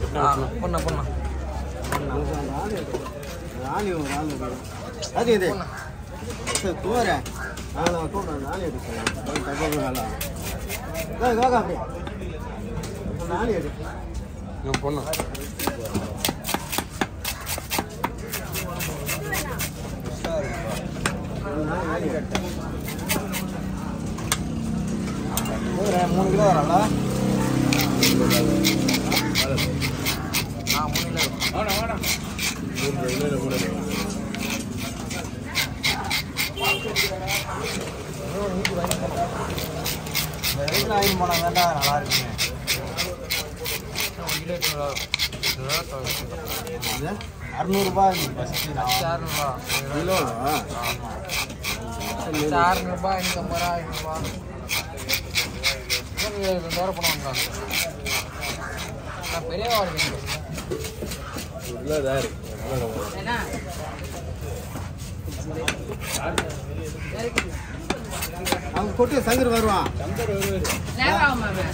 பொண்ணா பொண்ணா ராணி ஒரு ஆள் இருக்கு. அது இது சரி தூர நான் கூப்பிடுறேன் ராணி எடுக்கிறேன் தகவல் வேலை வாங்க வாங்க அப்படியே ராணி எடு இவன் பொண்ணா ராணி எடு ஒரு மூணு கிலோ வரல ஆ மூணு கிலோ இந்த வீட்டில் வாங்கி போனால் தான்டா நல்லா இருக்குங்க ஒரு கிலோ எட்நூறுவா அறுநூறுபா ஃபஸ்ட்டு நான் அறுநூறுவா கிலோவா அறுநூறுபா ஐநூற்றம்பது ரூபா ஐநூறுபா இன்னும் தூரம் பணம் வந்தாங்க நான் பெரிய வாழ்க்கை அவங்க கொட்டு சங்கர் வருவான் நேரம் ஆகும் அவன்.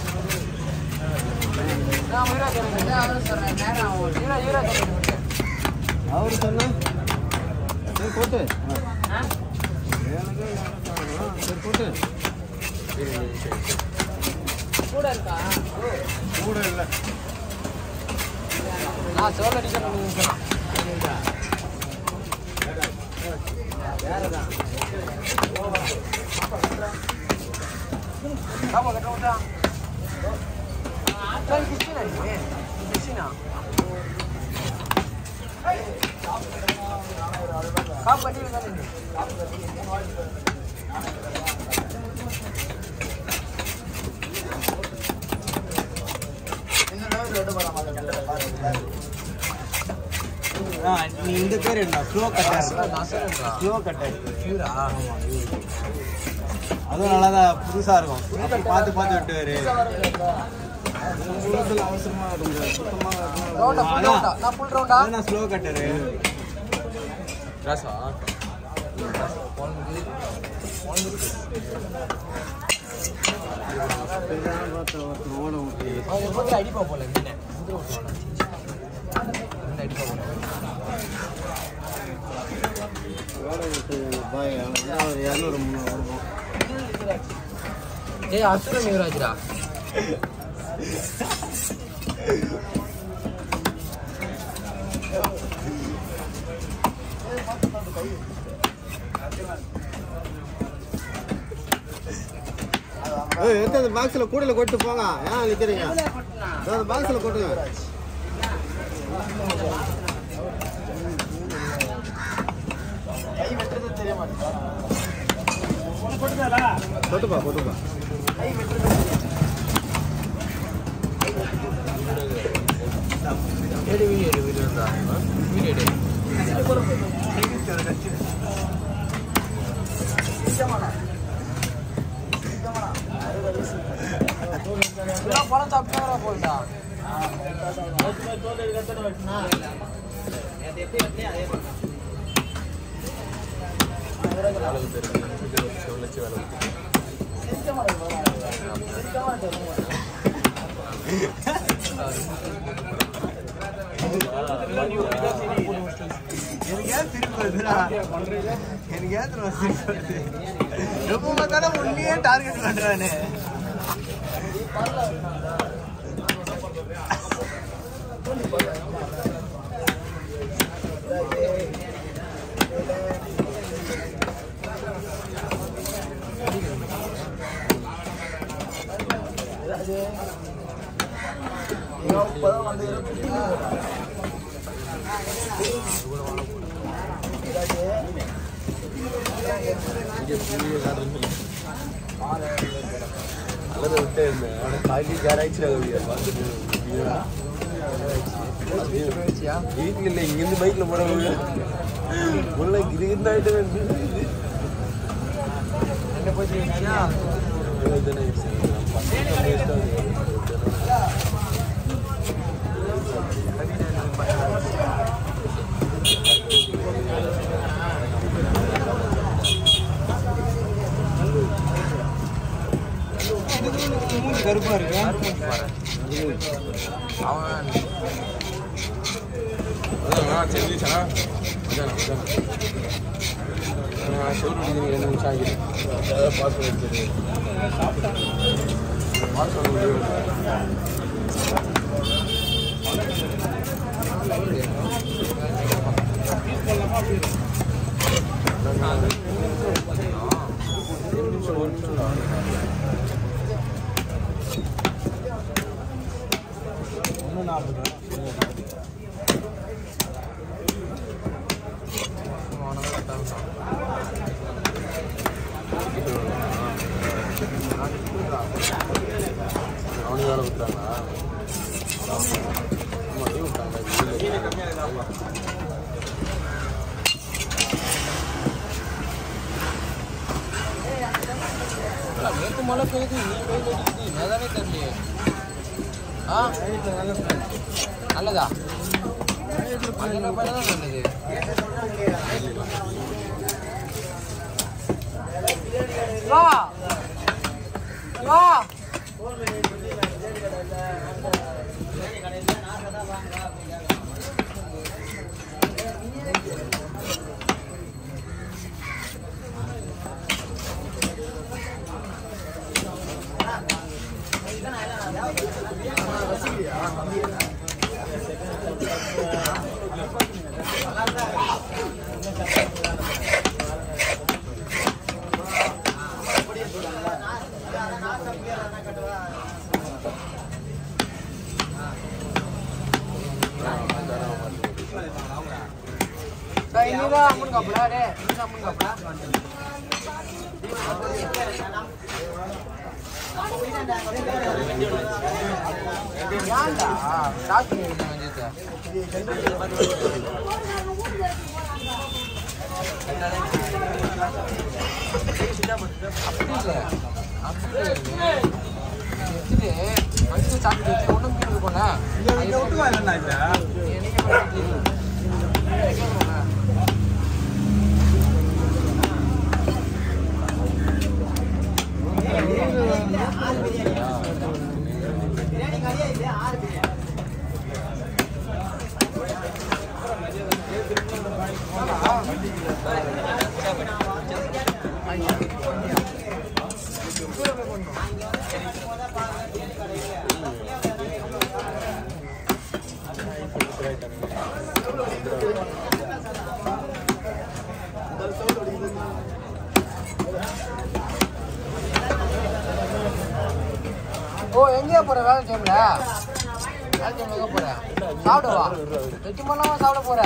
நான் வீரா சொல்றேன் அதான் அவரும் சொல்றேன், நேரம் ஆகும். வீரா வீரா சொல்றேன் அவரு சொன்னா சரி போட்டு ஆ? எனக்கு சரி போட்டு கூட இருக்கா கூட இல்லை நான் சோழ அடிக்கிறேன் ஆமா கட்ட விட்டா சரி கிறிஸ்டினா நீ கிறிஸ்டினா காப்பு கட்டி வந்தானே நீ ஆ நீ இந்த பேர் என்ன ஸ்லோ கட்டர் நான் சொல்றேன் ஸ்லோ கட்டர் பியூரா அதுவும் நல்லா தான் புதுசாக இருக்கும் அப்படி பார்த்து பார்த்து வெட்டுவாரு அவசரமாக இருக்கும் சுத்தமாக ரவுண்டா ஃபுல் ரவுண்டா நான் ஃபுல் ரவுண்டா அதான் ஸ்லோ கட்டரு ராசா குழம்பு குழம்பு ஓட ஊட்டி அவன் எப்படி அடிப்பா போல மீனை முந்திர விட்டுவானா மீன் அடிப்பா போல ஓட ஊட்டி பாய் ஒரு இரநூறு முந்நூறு வரும் ஏய் அசுர மீராஜ்ரா ஏய் எடுத்து அந்த பாக்ஸில் கூடையில் கொட்டு போங்க ஏன் நிற்கிறீங்க அந்த பாக்ஸில் கொட்டுங்க கொட்டுப்பா கொட்டுப்பா எடு வீடியோ எடு வீடியோ இருந்தா வீடியோ எடு இதெல்லாம் பழம் சாப்பிட்டா போல்டா எனக்கு ஏன் திருப்பி வருதுடா எனக்கு ஏன் திரும்ப திருப்பி வருது ரொம்ப பார்த்தாலும் உன்னையே டார்கெட் பண்றானே அல்லது விட்டே இருந்தேன் அவனை காலி யாராச்சும் வீட்டுல இல்லை இங்கிருந்து பைக்ல போட உள்ள கிரிக்கெட் ஆயிட்டு என்ன போச்சு வச்சியா மூஞ்சி கருப்பா இருக்கு கருப்பு பாரு அவன் அதான் செஞ்சுச்சா அதான் அதான் செவ்வறு முடிஞ்சு ரெண்டு நிமிஷம் ஆகிடுது பாஸ்வேர்டு எடுத்துரு பாஸ்வேர்டு ஒரு நிமிஷம் ஒரு நிமிஷம் தான் ஒன்று நாற்பது அவனுக்கு வேலை விட்டுறாங்களா ஆமாம் லீவ் விட்டாங்க நேற்று மழை பெய்யுது நீ வெயில் அடிக்குது என்னதானே தெரியலையே ஆ நல்லதா மழையில மழை தான் நல்லது வா வா டேய், இனிதான் அம்மன் காப்புடா, டேய், இனிதான் அம்மன் காப்புடா. ஏன்டா? டாக்டர் எழுதி வந்தது. அப்படி இல்ல. அப்படி இல்ல. இது வந்து சாப்பிட்டு வச்சு ஒண்ணும் மீன் போல இங்கே விட்டு வரலண்ணா இல்லை எனக்கு மட்டும் தெரியும். எனக்கு போல. ஓ எங்கேயா போற வேலை டைம்ல வேலை டைம்ல எங்க போற சாப்பிடவா எட்டு மணிலாம் சாப்பிட போற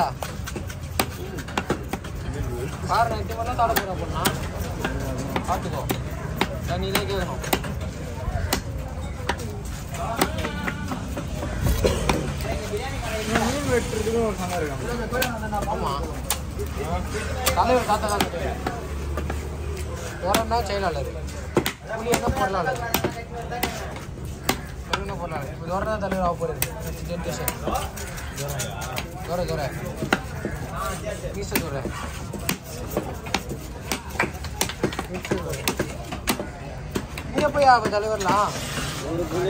பாரு எட்டு மணிலாம் சாப்பிட போற பொண்ணா பார்த்துக்கோ நான் நீனே கேட்கணும் மீன் வெட்டுறதுக்கு ஒரு சங்கம் இருக்காங்க ஆமா தலைவர் தாத்தா தான் வேற என்ன செயலாளர் புலி என்ன பொருளாளர் என்ன பொருளாளர் இப்போ தோற தான் தலைவர் ஆக போறது நெக்ஸ்ட் ஜென்ரேஷன் தோற தோற மீச தோற நீ எப்போ தலைவர்லாம்